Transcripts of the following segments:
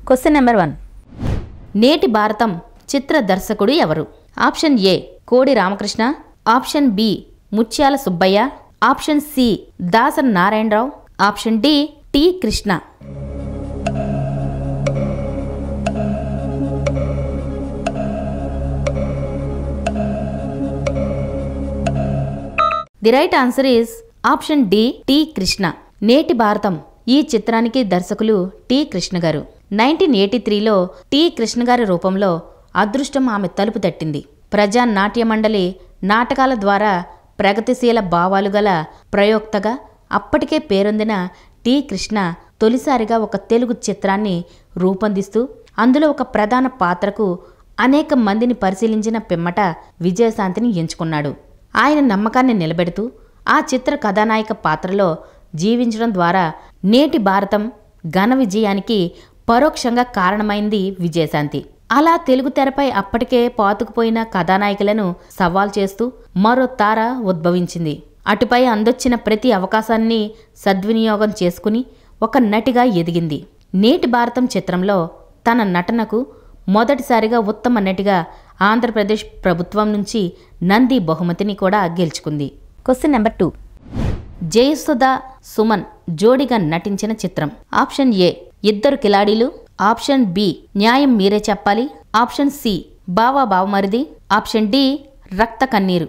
question number one నేటి భారతం చిత్ర దర్శకుడు ఎవరు ఆప్షన్ ఏ కోడి Ramakrishna option B Muthyala Subbaiah option C Dasari Narayanarao option D T Krishna the right answer is option D T Krishna Neti Bharatam ఈ చిత్రానికి దర్శకులు టి కృష్ణ గారు నైన్టీన్ ఎయిటీ త్రీలో టి కృష్ణ గారి రూపంలో అదృష్టం ఆమె తలుపు తట్టింది ప్రజా నాట్య మండలి నాటకాల ద్వారా ప్రగతిశీల భావాలు గల ప్రయోక్తగా అప్పటికే పేరొందిన టి కృష్ణ తొలిసారిగా ఒక తెలుగు చిత్రాన్ని రూపొందిస్తూ అందులో ఒక ప్రధాన పాత్రకు అనేక మందిని పరిశీలించిన పిమ్మట విజయశాంతిని ఎంచుకున్నాడు ఆయన నమ్మకాన్ని నిలబెడుతూ ఆ చిత్ర కథానాయక పాత్రలో జీవించడం ద్వారా నేటి భారతం ఘన విజయానికి పరోక్షంగా కారణమైంది విజయశాంతి అలా తెలుగు తెరపై అప్పటికే పాతుకుపోయిన కథానాయకులను సవాల్ చేస్తూ మరో తార ఉద్భవించింది అటుపై అందొచ్చిన ప్రతి అవకాశాన్ని సద్వినియోగం చేసుకుని ఒక నటిగా ఎదిగింది నేటి భారతం చిత్రంలో తన నటనకు మొదటిసారిగా ఉత్తమ నటిగా ఆంధ్రప్రదేశ్ ప్రభుత్వం నుంచి నంది బహుమతిని కూడా గెలుచుకుంది question number two Jayasudha Suman జోడిగా నటించిన చిత్రం ఆప్షన్ ఏ ఇద్దరు కిలాడీలు ఆప్షన్ బి న్యాయం మీరే చెప్పాలి ఆప్షన్ సి బావా బావమరిది option D Raktha Kanneeru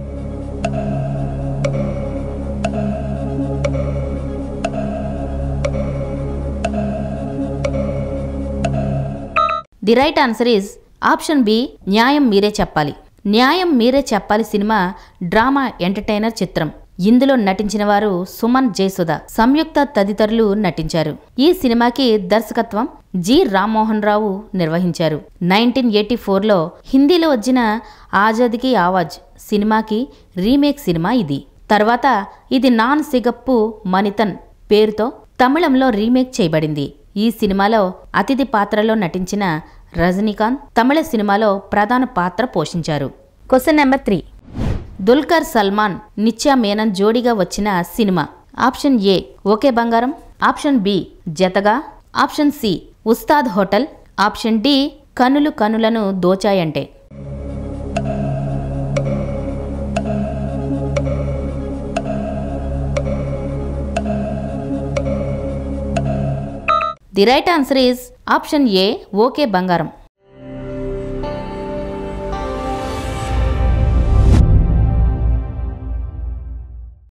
the right answer is option B Nyayam Meere చెప్పాలి న్యాయం మీరే చెప్పాలి సినిమా డ్రామా ఎంటర్టైనర్ చిత్రం ఇందులో నటించిన వారు సుమన్ జయసుధ సంయుక్త తదితరులు నటించారు ఈ సినిమాకి దర్శకత్వం జి రామ్మోహన్ రావు నిర్వహించారు నైన్టీన్ ఎయిటీ ఫోర్లో హిందీలో వచ్చిన ఆజాద్కి ఆవాజ్ సినిమాకి రీమేక్ సినిమా ఇది తర్వాత ఇది నాన్ సిగప్పు మనితన్ పేరుతో తమిళంలో రీమేక్ చేయబడింది ఈ సినిమాలో అతిథి పాత్రలో నటించిన రజనీకాంత్ తమిళ సినిమాలో ప్రధాన పాత్ర పోషించారు question number three Dulquer Salmaan Nithya Menen జోడీగా వచ్చిన cinema option A okay Bangaram option B Jathaga option C Ustad hotel option D Kanulu Kanulanu Dochayante the right answer is option A okay బంగారం